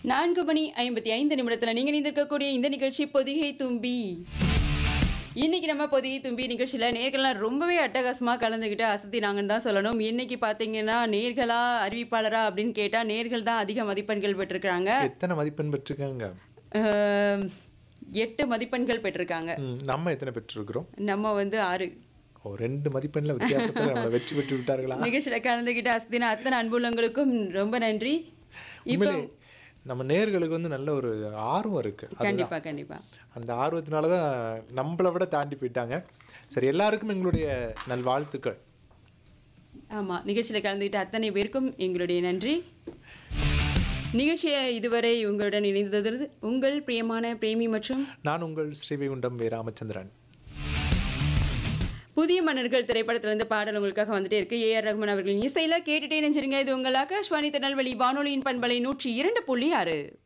நான்கு மணி ஐம்பத்தி ஐந்து நிமிடத்தில் நீங்கள் நிந்திருக்கக்கூடிய இந்த நிகழ்ச்சி பொதிகை தும்பி இன்னைக்கு நம்ம பொதிகை தும்பி நிகழ்ச்சியில் நேர்கள்லாம் ரொம்பவே அட்டகாசமாக கலந்துக்கிட்டு அசத்தினாங்கன்னு தான் சொல்லணும் இன்னைக்கு பார்த்தீங்கன்னா நேர்களா அறிவிப்பாளரா அப்படின்னு கேட்டால் நேர்கள் தான் அதிக மதிப்பெண்கள் பெற்றிருக்கிறாங்க எத்தனை மதிப்பெண் பெற்றிருக்காங்க அஹ், எட்டு மதிப்பெண்கள் பெற்றிருக்காங்க ம், நம்ம எத்தனை பெற்றிருக்கிறோம் நம்ம வந்து ஆறு ஓ ரெண்டு மதிப்பெண்ல வித்தியாசத்துல நம்மளை வெற்றி பெற்று விட்டார்களா நிகழ்ச்சியில் கலந்துக்கிட்டு அசத்தின அத்தனை அன்புள்ளங்களுக்கும் ரொம்ப நன்றி இப்போ உண்மையிலே நம்ம நேர்களுக்கு வந்து நல்ல ஒரு ஆர்வம் இருக்கு அது- கண்டிப்பா கண்டிப்பா அந்த ஆர்வத்தினால தான் நம்மளை விட தாண்டி போயிட்டாங்க சரி எல்லாருக்கும் எங்களுடைய நல்வாழ்த்துக்கள் ஆமா நிகழ்ச்சியில் கலந்துக்கிட்ட அத்தனை பேருக்கும் எங்களுடைய நன்றி நிகழ்ச்சியை இதுவரை உங்களுடன் இணைந்தது உங்கள் பிரியமான பிரேமி மற்றும் நான் உங்கள் ஸ்ரீவைகுண்டம் வே ராமச்சந்திரன் புதிய மன்னர்கள் திரைப்படத்திலிருந்து பாடல் உங்களுக்காக வந்துட்டே இருக்கு ஏ ஆர் ரகுமான் அவர்களின் இசையில கேட்டுட்டே நினைச்சிருங்க இது உங்கள் ஆகாஷ்வாணி திருநெல்வேலி வானொலியின் பண்பலை நூற்றி இரண்டு புள்ளி ஆறு